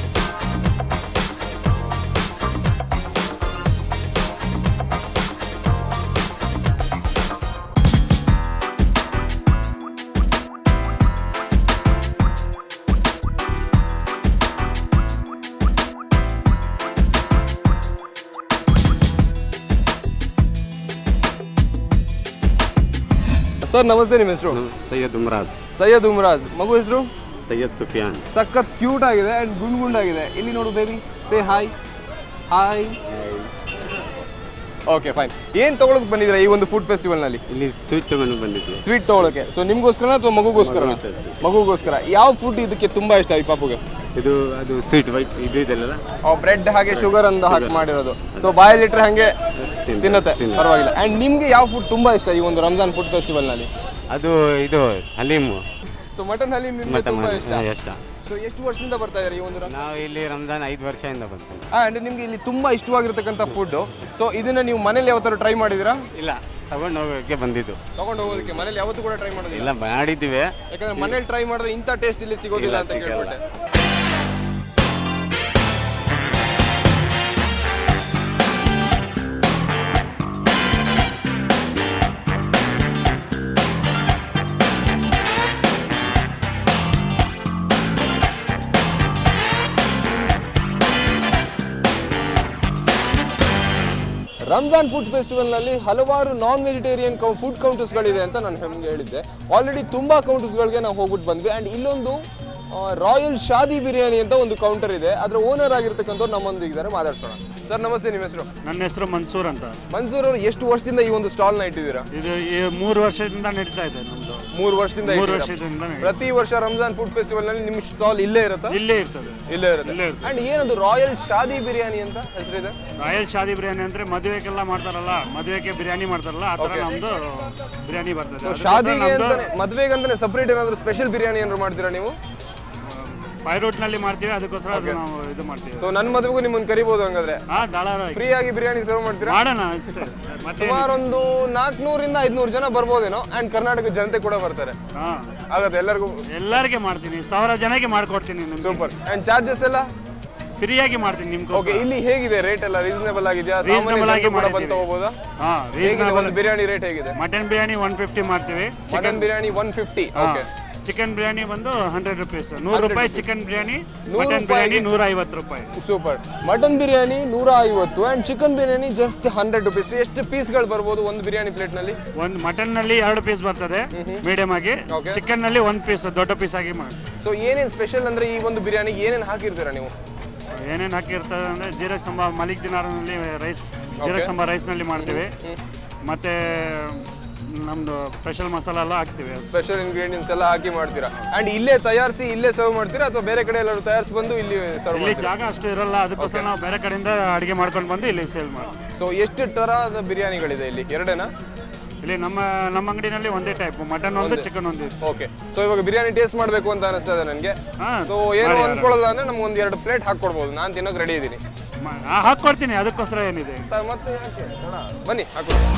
sir ನಮಸ್ತೆ ನಿಮ್ಮ ಹೆಸರು ಸೈಯದ್ ಉಮ್ರಾಜ್ ಸೈಯದ್ ಉಮ್ರಾಜ್ ಮಗು ಹೆಸರು ಸೈಯದ್ ಸುಫಿಯಾನ್ ಸಖತ್ cute ಆಗಿದೆ and ಗುಂಡ್ ಗುಂಡಾಗಿದೆ ಇಲ್ಲಿ ನೋಡು baby say hi hi okay fine ಏನ್ ತಗೊಳಕ್ ಬಂದಿದ್ದೀರಾ ಈ ಒಂದು ಫುಡ್ ಫೆಸ್ಟಿವಲ್ ನಲ್ಲಿ ಇಲ್ಲಿ ಸ್ವೀಟ್ ತಗೊಂಡು ಬಂದಿದ್ವಿ ಸ್ವೀಟ್ ತಗೊಳಕ್ಕೆ ಸೊ ನಿಮ್ಗೋಸ್ಕರ ಅಥವಾ ಮಗುಗೋಸ್ಕರ ಮಗುಗೋಸ್ಕರ ಯಾವ ಫುಡ್ ಇದಕ್ಕೆ ತುಂಬಾ ಇಷ್ಟ ಈ ಪಾಪುಗೆ ಇದು ಅದು ಸ್ವೀಟ್ ವೈಟ್ ಇದು ಇದೆಲ್ಲ ಬ್ರೆಡ್ ಹಾಗೆ ಶುಗರ್ ಅಂತ ಹಾಕಿ ಮಾಡಿರೋದು ಸೊ ಬಾಯಲ್ಲಿ ಇಟ್ರೆ ಹಂಗೆ ತಿನ್- ತಿನ್ನತ್ತೆ ತಿನ್ನತ್ತೆ. ಪರವಾಗಿಲ್ಲ ಅಂಡ್ ನಿಮ್ಗೆ ಯಾವ ಫುಡ್ ತುಂಬಾ ಇಷ್ಟ ಈ ಒಂದು ರಂಜಾನ್ ಫುಡ್ ಫೆಸ್ಟಿವಲ್ ನಲ್ಲಿ ಅದು ಇದು ಹಲೀಮು ಸೊ ಮಟನ್ ಅಲ್ಲಿ ನಿಮ್ಗೆ ಮತ್ತೆ ತುಂಬಾ ಇಷ್ಟ ಎಷ್ಟ ಸೊ ಎಷ್ಟು ವರ್ಷದಿಂದ ಬರ್ತಾ ಇದ್ದಾರೆ ಈ ಒಂದು ರಂಜಾನ್ ನಾವು ಇಲ್ಲಿ ರಂಜಾನ್ ಐದು ವರ್ಷದಿಂದ ಬಂತು ಅಂಡ್ ನಿಮ್ಗೆ ಇಲ್ಲಿ ತುಂಬಾ ಇಷ್ಟವಾಗಿರ್ತಕ್ಕಂಥ ಫುಡ್ ಸೊ ಇದನ್ನ ನೀವು ಮನೇಲಿ ಯಾವತ್ತಾರು ಟ್ರೈ ಮಾಡಿದಿರಾ ಇಲ್ಲ ತಗೊಂಡು ಹೋಗೋಕ್ಕೆ ಬಂದಿದ್ದು ತಗೊಂಡು ಹೋಗೋದಕ್ಕೆ ಮನೇಲಿ ಯಾವತ್ತೂ ಕೂಡ ಟ್ರೈ ಮಾಡೋದಿಲ್ಲ ಇಲ್ಲ ಮಾಡಿದ್ದೀವಿ ಯಾಕಂದ್ರೆ ಮನೇಲಿ ಟ್ರೈ ಮಾಡಿದ್ರೆ ಇಂಥ ಟೇಸ್ಟ್ ಇಲ್ಲಿ ಸಿಗೋದಿಲ್ಲ ಇಲ್ಲ, ಅಂತ ಸಿಗಲ್ಲ. ಕೇಳ್ಬಿಟ್ಟೆ ರಂಜಾನ್ ಫುಡ್ ಫೆಸ್ಟಿವಲ್ನಲ್ಲಿ ಹಲವಾರು ನಾನ್ ವೆಜಿಟೇರಿಯನ್ ಕೌ ಫುಡ್ ಕೌಂಟರ್ಸ್ಗಳಿದೆ ಅಂತ ನಾನು ನಿಮ್ಗೆ ಹೇಳಿದ್ದೆ ಆಲ್ರೆಡಿ ತುಂಬ ಕೌಂಟರ್ಸ್ಗಳಿಗೆ ನಾವು ಹೋಗ್ಬಿಟ್ಟು ಬಂದ್ವಿ ಆ್ಯಂಡ್ ಇಲ್ಲೊಂದು ರಾಯಲ್ ಶಾದಿ ಬಿರಿಯಾನಿ ಅಂತ ಒಂದು ಕೌಂಟರ್ ಇದೆ ಅದರ ಓನರ್ ಆಗಿರ್ತಕ್ಕಂಥವ್ರು ನಮ್ಮೊಂದಿಗಿದ್ದಾರೆ ಮಾತಾಡ್ಸೋಣ ಸರ್ ನಮಸ್ತೆ ನಿಮ್ಮ ಹೆಸರು ನನ್ನ ಹೆಸರು ಮನ್ಸೂರ್ ಅಂತ ಮನ್ಸೂರ್ ಅವರು ಎಷ್ಟು ವರ್ಷದಿಂದ ಈ ಒಂದು ಸ್ಟಾಲ್ನ ಇಟ್ಟಿದ್ದೀರಾ ಇದು ಈ ಮೂರು ವರ್ಷದಿಂದ ನಡೀತಾ ಇದೆ ನಮ್ದು ಮೂರು ವರ್ಷದಿಂದ ಮೂರು ಇಟ್ಟಿದ್ದೀರಾ? ವರ್ಷದಿಂದ ನಡೀತಾ ಪ್ರತಿ ವರ್ಷ ರಂಜಾನ್ ಫುಡ್ ಫೆಸ್ಟಿವಲ್ ನಲ್ಲಿ ನಿಮ್ಮ ಸ್ಟಾಲ್ ಇಲ್ಲೇ ಇರುತ್ತಾ ಇದೆ. ಇಲ್ಲೇ ಇರ್ತದೆ ಇಲ್ಲೇ ಇರುತ್ತೆ ಇಲ್ಲೇ ಇರುತ್ತೆ. ಅಂಡ್ ಏನದು ರಾಯಲ್ ಶಾದಿ ಬಿರಿಯಾನಿ ಅಂತ ಹೆಸರಿದೆ ರಾಯಲ್ ಶಾದಿ ಬಿರಿಯಾನಿ ಅಂದ್ರೆ ಮದುವೆಗೆಲ್ಲ ಮಾಡ್ತಾರಲ್ಲ ಮದುವೆಗೆ ಬಿರಿಯಾನಿ ಮಾಡ್ತಾರಲ್ಲ ಆ ಥರ ನಮ್ದು ಬಿರಿಯಾನಿ ಬರ್ತದೆ ಅದಕ್ಕೋಸ್ಕರ ಶಾದಿಗೆ ನಮ್ದು ಅಂತಾನೆ ಮದ್ವೆಗೆ ಅಂತಾನೆ ಸಪ್ರೇಟ್ ಏನಾದ್ರು ಸ್ಪೆಷಲ್ ಬಿರಿಯಾನಿ ಏನಾದ್ರು ಮಾಡ್ತೀರಾ ನೀವು ಪೈರೋಟ್ ನಲ್ಲಿ ಮಾಡ್ತೀವಿ ಅದಕ್ಕೋಸ್ಕರ ಅದು ನಾವು ಇದು ಮಾಡ್ತೀವಿ ಸೊ ನನ್ನ ಮದುವೆಗೂ ನಿಮ್ಮನ್ನ ಕರಿಬಹುದು ಹಂಗಾದ್ರೆ ಹಾ ದಾಳಾರ ಫ್ರೀ ಆಗಿ ಬಿರಿಯಾನಿ ಸರ್ವ್ ಮಾಡ್ತೀರಾ ಮಾಡೋಣ ಅಷ್ಟೇ ಮತ್ತೆ ಸುಮಾರು ಒಂದು ನಾಲ್ಕುನೂರಿಂದ ಐದ್ನೂರು ಜನ ಬರ್ಬೋದೇನೋ ಅಂಡ್ ಕರ್ನಾಟಕ ಜನತೆ ಕೂಡ ಬರ್ತಾರೆ ಹಾ ಆಗತ್ತೆ ಎಲ್ಲರಿಗೂ ಎಲ್ಲರಿಗೆ ಮಾಡ್ತೀನಿ ಸಾವಿರ ಜನಕ್ಕೆ ಮಾಡ್ಕೊಡ್ತೀನಿ ನಿಮ್ಗೆ ಸೂಪರ್ ಅಂಡ್ ಚಾರ್ಜಸ್ ಎಲ್ಲ ಫ್ರೀಯಾಗಿ ಮಾಡ್ತೀನಿ ಓಕೆ ನಿಮ್ಗೋಸ್ಕರ ಇಲ್ಲಿ ಹೇಗಿದೆ ರೇಟ್ ಎಲ್ಲ ರೀಸನೇಬಲ್ ಆಗಿದೆಯಾ Reasonable ಆಗಿ ಕೂಡ ಬಂತ ಮಾಡಿದ್ದೀವಿ. ಹೋಗ್ಬೋದಾ ಹಾ ಹೇಗಿದೆ ರೀಸನಬಲ್ ಒಂದು ಬಿರಿಯಾನಿ ರೇಟ್ ಹೇಗಿದೆ ಮಟನ್ ಬಿರಿಯಾನಿ ಒನ್ ಫಿಫ್ಟಿ ಮಾಡ್ತೀವಿ mutton biryani one fifty okay chicken biryani ಬಂದು ಹಂಡ್ರೆಡ್ ರುಪೀಸ್ ನೂರು ರೂಪಾಯಿ ಚಿಕನ್ ಬಿರಿಯಾನಿ ನೂರು ಮಟನ್ ಬಿರಿಯಾನಿ ರೂಪಾಯಿಗೆ? ನೂರ ಐವತ್ತು ರೂಪಾಯಿ ಸೂಪರ್ ಮಟನ್ ಬಿರಿಯಾನಿ ನೂರ ಐವತ್ತು and chicken biryani just hundred rupees ಎಷ್ಟು ಪೀಸ್ಗಳು ಬರ್ಬೋದು ಒಂದು ಬಿರಿಯಾನಿ ಪ್ಲೇಟ್ನಲ್ಲಿ ಒಂದು ಮಟನ್ ನಲ್ಲಿ ಎರಡು ಪೀಸ್ ಬರ್ತದೆ ಮೀಡಿಯಂ ಆಗಿ Okay. ಚಿಕನ್ ನಲ್ಲಿ ಒಂದು ಪೀಸ್ ದೊಡ್ಡ ಪೀಸ್ ಆಗಿ ಮಾಡಿ ಸೊ ಏನೇನು ಸ್ಪೆಷಲ್ ಅಂದ್ರೆ ಈ ಒಂದು ಬಿರಿಯಾನಿಗೆ ಏನೇನು ಹಾಕಿರ್ತೀರಾ ನೀವು ಏನೇನು ಹಾಕಿರ್ತದೆ ಅಂದ್ರೆ ಜೀರಕ್ ಸಂಬ ಮಲಿಕ್ ದಿನಾರ್ನಲ್ಲಿ ರೈಸ್ ಜೀರಕ್ ಸಂಬ ರೈಸ್ ನಲ್ಲಿ ಮಾಡ್ತೀವಿ ಮತ್ತೆ ನಮ್ದು ಸ್ಪೆಷಲ್ ಮಸಾಲ ಎಲ್ಲ ಹಾಕ್ತೀವಿ ಸ್ಪೆಷಲ್ ಇಂಗ್ರೀಡಿಯೆಂಟ್ಸ್ ಎಲ್ಲ ಹಾಕಿ ಮಾಡ್ತೀರಾ ಅಂಡ್ ಇಲ್ಲೇ ತಯಾರಿಸಿ ಇಲ್ಲೇ ಸರ್ವ್ ಮಾಡ್ತೀರಾ ಅಥವಾ ಬೇರೆ ಕಡೆ ಎಲ್ಲರೂ ತಯಾರಿಸಿ ಬಂದು ಇಲ್ಲಿ ಸರ್ವ್ ಇಲ್ಲಿ ಮಾಡ್ತೀರಾ ಜಾಗ ಅಷ್ಟು ಇರಲ್ಲ ಅದಕ್ಕೋಸ್ಕರ ನಾವು ಬೇರೆ ಕಡೆಯಿಂದ ಅಡಿಗೆ ಮಾಡ್ಕೊಂಡು ಬಂದು ಇಲ್ಲಿ ಸೇಲ್ ಮಾಡ್ತೀವಿ ಸೊ ಎಷ್ಟು ತರಹದ ಬಿರಿಯಾನಿಗಳಿದೆ ಇಲ್ಲಿ ಎರಡೇನಾ ಇಲ್ಲಿ ನಮ್ಮ ನಮ್ಮ ಅಂಗಡಿನಲ್ಲಿ ಒಂದೇ ಟೈಪ್ ಮಟನ್ ಒಂದು ಚಿಕನ್ ಒಂದು ಇತ್ತು ಓಕೆ ಸೊ ಇವಾಗ ಬಿರಿಯಾನಿ ಟೇಸ್ಟ್ ಮಾಡಬೇಕು ಅಂತ ಅನಿಸ್ತಾ ಇದೆ ನನಗೆ ಹಾ, ಸೊ ಏನು ಮಾಡಿ, ಅಂದ್ಕೊಳ್ಳೋದು ಅಂದ್ರೆ ನಮ್ಗೆ ಒಂದು ಎರಡು ಪ್ಲೇಟ್ ಹಾಕೊಡ್ಬೋದು ನಾನು ತಿನ್ನೋಕೆ ರೆಡಿ ಇದ್ದೀನಿ ಮ- ಆ, ಹಾಕ್ಕೊಡ್ತೀನಿ ಅದಕ್ಕೋಸ್ಕರ ಏನಿದೆ ತ- ಮತ್ತೆ ಯಾಕೆ? ನೋಡ, ಬನ್ನಿ ಹಾಕೊಡಿ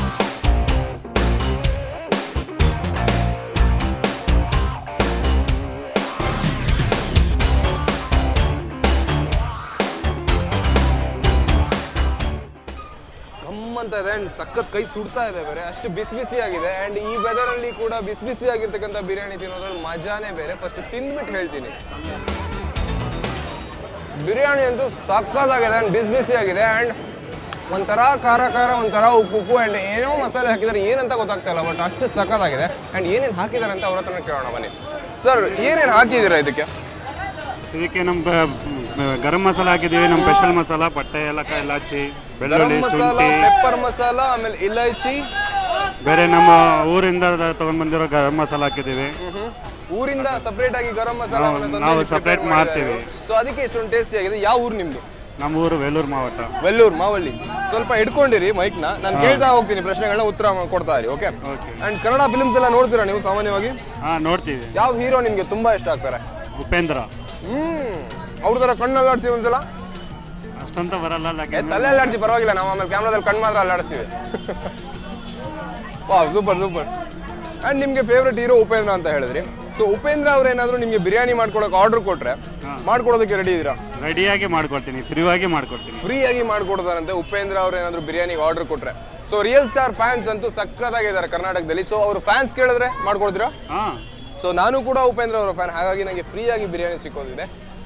ಗಮ್ಮಂತ ಇದೆ ಅಂಡ್ ಸಖತ್ ಕೈ ಸುಡ್ತಾ ಇದೆ ಬೇರೆ ಅಷ್ಟು ಬಿಸಿ ಬಿಸಿ ಆಗಿದೆ ಅಂಡ್ ಈ ವೆದರ್ ಅಲ್ಲಿ ಕೂಡ ಬಿಸಿ ಬಿಸಿ ಆಗಿರ್ತಕ್ಕಂಥ ಬಿರಿಯಾನಿ ತಿನ್ನೋದ್ರಲ್ಲಿ ಮಜಾನೇ ಬೇರೆ ಫಸ್ಟ್ ತಿಂದ್ಬಿಟ್ಟು ಹೇಳ್ತೀನಿ ಬಿರಿಯಾನಿ ಅಂತೂ ಸಕ್ಕತ್ತಾಗಿದೆ ಅಂಡ್ ಬಿಸಿ ಬಿಸಿ ಆಗಿದೆ ಅಂಡ್ ಒಂಥರ ಖಾರ ಖಾರ ಒಂಥರ ಉಪ್ಪು ಉಪ್ಪು ಅಂಡ್ ಏನೋ ಮಸಾಲೆ ಹಾಕಿದ್ದಾರೆ ಏನಂತ ಗೊತ್ತಾಗ್ತಾ ಇಲ್ಲ ಬಟ್ ಅಷ್ಟು ಸಕ್ಕತ್ತಾಗಿದೆ ಅಂಡ್ ಏನೇನು ಹಾಕಿದ್ದಾರೆ ಅಂತ ಅವ್ರ ಹತ್ರ ಕೇಳೋಣ ಬನ್ನಿ ಸರ್ ಏನೇನು ಹಾಕಿದ್ದೀರಾ ಇದಕ್ಕೆ ಇದಕ್ಕೆ ನಮ್ಮ ಬ- ಗರಂ ಮಸಾಲ ಹಾಕಿದ್ದೀವಿ ನಮ್ಮ ಸ್ಪೆಷಲ್ ಮಸಾಲ ಪಟ್ಟೆ ಏಲಕ್ಕ ಇಲಾಚಿ ಗರಂ ಬೆಳ್ಳುಳ್ಳಿ ಮಸಾಲ ಶುಂಠಿ ಪೆಪ್ಪರ್ ಮಸಾಲ ಆಮೇಲೆ ಇಲೈಚಿ ಬೇರೆ ನಮ್ಮ ಊರಿಂದ ತಗೊಂಡ್ ಬಂದಿರೋ ಗರಂ ಮಸಾಲ ಹಾಕಿದ್ದೀವಿ ಊರಿಂದ ಸಪ್ರೇಟ್ ಆಗಿ ಗರಂ ಮಸಾಲ ನಾವು- ನಾವು separate ಮಾಡ್ತೀವಿ. ಸೊ ಅದಕ್ಕೆ ಇಷ್ಟೊಂದು ಟೇಸ್ಟಿ ಆಗಿದೆ ಯಾವ ಊರು ನಿಮ್ದು ನಮ್ಮ ಊರು ವೇಲೂರು ಮಾವಟ ವೆಲ್ಲೂರ್ ಮಾವಳ್ಳಿ ಸ್ವಲ್ಪ ಇಟ್ಕೊಂಡಿರಿ ಮೈಕ್ನ ನಾನು ಕೇಳ್ತಾ ಹೋಗ್ತೀನಿ ಪ್ರಶ್ನೆಗಳನ್ನ ಉತ್ತರ ಕೊಡ್ತಾ ಇರಿ okay okay and Kannada films ಎಲ್ಲ ನೋಡ್ತೀರಾ ನೀವು ಸಾಮಾನ್ಯವಾಗಿ ಹಾ ನೋಡ್ತೀವಿ ಯಾವ ಹೀರೋ ನಿಮ್ಗೆ ತುಂಬಾ ಇಷ್ಟ ಆಗ್ತಾರೆ ಉಪೇಂದ್ರ ಹ್ಮ್ ಅವ್ರ ತರ ಕಣ್ಣು ಅಲ್ಲಾಡ್ಸಿ ಒಂದ್ಸಲ ಅಷ್ಟಂತ ಬರಲ್ಲ ಏ, ಯಾಕೆ ತಲೆ ಅಲ್ಲಾಡ್ಸಿ ಪರವಾಗಿಲ್ಲ ನಾವು ಆಮೇಲೆ ಕ್ಯಾಮ್ರಾದಲ್ಲಿ ಕಣ್ಣು ಮಾತ್ರ ಅಲ್ಲಾಡಿಸ್ತೀವಿ ವಾ ಸೂಪರ್ ಸೂಪರ್ ಅಂಡ್ ನಿಮ್ಗೆ ಫೇವ್ರೆಟ್ ಹೀರೋ ಉಪೇಂದ್ರ ಅಂತ ಹೇಳಿದ್ರಿ ಸೊ ಉಪೇಂದ್ರ ಅವ್ರು ಏನಾದ್ರು ನಿಮ್ಗೆ ಬಿರಿಯಾನಿ ಮಾಡ್ಕೊಡಕ್ಕೆ ಆರ್ಡರ್ ಕೊಟ್ರೆ ಮಾಡ್ಕೊಡೋದಕ್ಕೆ ರೆಡಿ ಇದೀರಾ ರೆಡಿಯಾಗಿ ಮಾಡ್ಕೊಡ್ತೀನಿ ಫ್ರೀಯಾಗಿ ಮಾಡ್ಕೊಡ್ತೀನಿ ಫ್ರೀ ಆಗಿ ಮಾಡ್ಕೊಡ್ತಾರಂತೆ ಉಪೇಂದ್ರ ಅವ್ರು ಏನಾದ್ರು ಬಿರಿಯಾನಿಗೆ ಆರ್ಡರ್ ಕೊಟ್ರೆ ಸೊ ರಿಯಲ್ ಸ್ಟಾರ್ ಫ್ಯಾನ್ಸ್ ಅಂತೂ ಸಕ್ಕತ್ತಾಗಿದ್ದಾರೆ ಕರ್ನಾಟಕದಲ್ಲಿ ಸೊ ಅವ್ರು ಫ್ಯಾನ್ಸ್ ಕೇಳಿದ್ರೆ ಮಾಡ್ಕೊಡ್ತೀರಾ ಹಾ ಸೊ ನಾನು ಕೂಡ ಉಪೇಂದ್ರ ಅವರ ಫ್ಯಾನ್ ಹಾಗಾಗಿ ನನಗೆ ಫ್ರೀ ಆಗಿ ಬಿರಿಯಾನಿ ಸಿಕ್ಕೋದಿದೆ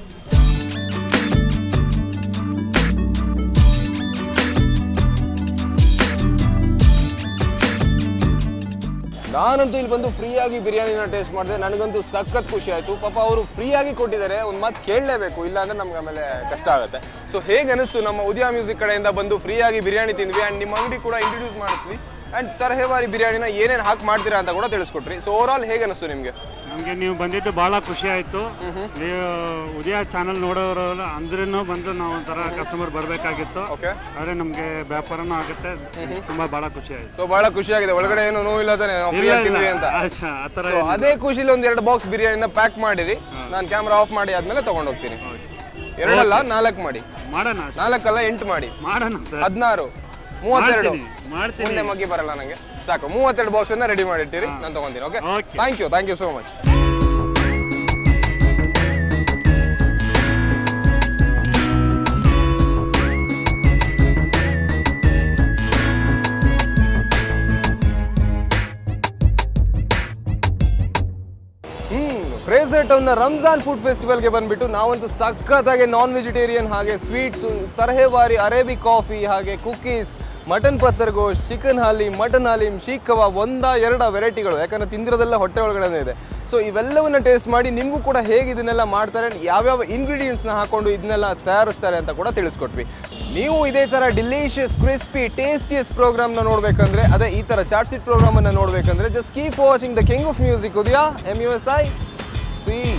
ನಾನಂತೂ ಇಲ್ಲಿ ಬಂದು ಫ್ರೀಯಾಗಿ ಬಿರಿಯಾನಿನ ಟೇಸ್ಟ್ ಮಾಡಿದೆ ನನಗಂತೂ ಸಖತ್ ಖುಷಿ ಆಯಿತು ಪಾಪ ಅವರು ಫ್ರೀಯಾಗಿ ಕೊಟ್ಟಿದ್ದಾರೆ ಒಂದು ಮಾತು ಕೇಳಲೇಬೇಕು ಇಲ್ಲ ಅಂದ್ರೆ ನಮ್ಗೆ ಆಮೇಲೆ ಕಷ್ಟ ಆಗುತ್ತೆ ಸೊ ಹೇಗೆ ಅನಿಸ್ತು ನಮ್ಮ ಉದಯ ಮ್ಯೂಸಿಕ್ ಕಡೆಯಿಂದ ಬಂದು ಫ್ರೀಯಾಗಿ ಬಿರಿಯಾನಿ ತಿಂದ್ವಿ ಆ್ಯಂಡ್ ನಿಮ್ಮ ಅಂಗಡಿ ಕೂಡ ಇಂಟ್ರೊಡ್ಯೂಸ್ ಮಾಡಿದ್ವಿ ಆ್ಯಂಡ್ ತರಹೇವಾರಿ ಬಿರಿಯಾನಿನ ಏನೇನು ಹಾಕಿ ಮಾಡ್ತೀರಾ ಅಂತ ಕೂಡ ತಿಳಿಸ್ಕೊಟ್ರಿ ಸೊ ಓವರ್ ಆಲ್ ಹೇಗೆ ಅನಿಸ್ತು ನಿಮಗೆ ನಮಗೆ ನೀವು ಬಂದಿದ್ದು ಬಹಳ ಖುಷಿ ಆಯ್ತು ನೀವು ಉದಯ ಚಾನಲ್ ನೋಡೋರು ಅಂದ್ರೂ ಬಂದು ನಾವು ಒಂಥರ ಕಸ್ಟಮರ್ ಬರಬೇಕಾಗಿತ್ತು ಓಕೆ ಆದ್ರೆ ನಮ್ಗೆ ವ್ಯಾಪಾರನೂ ಆಗುತ್ತೆ ತುಂಬಾ ಬಹಳ ಖುಷಿ ಆಯ್ತು ಸೊ ಬಹಳ ಖುಷಿ ಆಗಿದೆ ಒಳಗಡೆ ಏನು ನೋವಿಲ್ಲ ತಾನೆ ನಾವು ಇಲ್ಲ, ಫ್ರೀಯಾಗಿ ಇಲ್ಲ. ತಿಂದ್ವಿ ಅಂತ ಅಚ್ಚಾ, ಆ ಥರ ಸೊ ಅದೇ ಖುಷಿಲಿ ಒಂದ್ ಎರಡು ಬಾಕ್ಸ್ ಬಿರಿಯಾನಿನ ಪ್ಯಾಕ್ ಮಾಡಿರಿ ನಾನು ಕ್ಯಾಮ್ರಾ ಆಫ್ ಮಾಡಿ ಆದ್ಮೇಲೆ ತಗೊಂಡು ಹೋಗ್ತೀನಿ ಎರಡಲ್ಲ ನಾಲ್ಕು ಮಾಡಿ ಮಾಡೋಣ ಅಷ್ಟೇ. ನಾಲ್ಕಲ್ಲ ಎಂಟು ಮಾಡಿ ಮಾಡೋಣ ಸರ್ ಹದಿನಾರು ಮೂವತ್ತೆರಡು ಮಾಡ್ತೀನಿ, ಮಾಡ್ತೀನಿ ಮುಂದೆ ಮಗ್ಗಿ ಬರಲ್ಲ ನನಗೆ ಸಾಕು ಮೂವತ್ತೆರಡು ಬಾಕ್ಸ್ ಅನ್ನ ರೆಡಿ ಮಾಡಿಟ್ಟಿರಿ ನಾನು ತಗೊಂತೀನಿ okay Okay. Thank you thank you so much hmm Fraser ಟೌನ್ನ ರಂಜಾನ್ ಫುಡ್ ಫೆಸ್ಟಿವಲ್ಗೆ ಬಂದ್ಬಿಟ್ಟು ನಾವಂತೂ ಸಖತ್ತಾಗಿ ನಾನ್ ವೆಜಿಟೇರಿಯನ್ ಹಾಗೆ ಸ್ವೀಟ್ಸ್ ತರಹೇವಾರಿ ಅರೇಬಿಕ್ ಕಾಫಿ ಹಾಗೆ ಕುಕೀಸ್ ಮಟನ್ ಪತ್ತರ್ಗೋಶ್ chicken haleem mutton haleem seekh kebab ಒಂದ ಎರಡ ವೆರೈಟಿಗಳು ಯಾಕಂದ್ರೆ ತಿಂದಿರೋದೆಲ್ಲ ಹೊಟ್ಟೆ ಒಳಗಡೆ ಇದೆ ಸೊ ಇವೆಲ್ಲವನ್ನ ಟೇಸ್ಟ್ ಮಾಡಿ ನಿಮಗೂ ಕೂಡ ಹೇಗೆ ಇದನ್ನೆಲ್ಲ ಮಾಡ್ತಾರೆ ಯಾವ್ಯಾವ ಇಂಗ್ರೀಡಿಯೆಂಟ್ಸ್ನ ಹಾಕೊಂಡು ಇದನ್ನೆಲ್ಲ ತಯಾರಿಸ್ತಾರೆ ಅಂತ ಕೂಡ ತಿಳಿಸ್ಕೊಟ್ವಿ ನೀವು ಇದೇ ಥರ ಡಿಲಿಷಿಯಸ್ ಕ್ರಿಸ್ಪಿ ಟೇಸ್ಟಿಯಸ್ ಪ್ರೋಗ್ರಾಮ್ನ ನೋಡಬೇಕಂದ್ರೆ ಅದೇ ಈ ಥರ ಚಾಟ್ ಸೀಟ್ ಪ್ರೋಗ್ರಾಮನ್ನು ನೋಡಬೇಕಂದ್ರೆ just keep watching the king of music Udaya M U S I C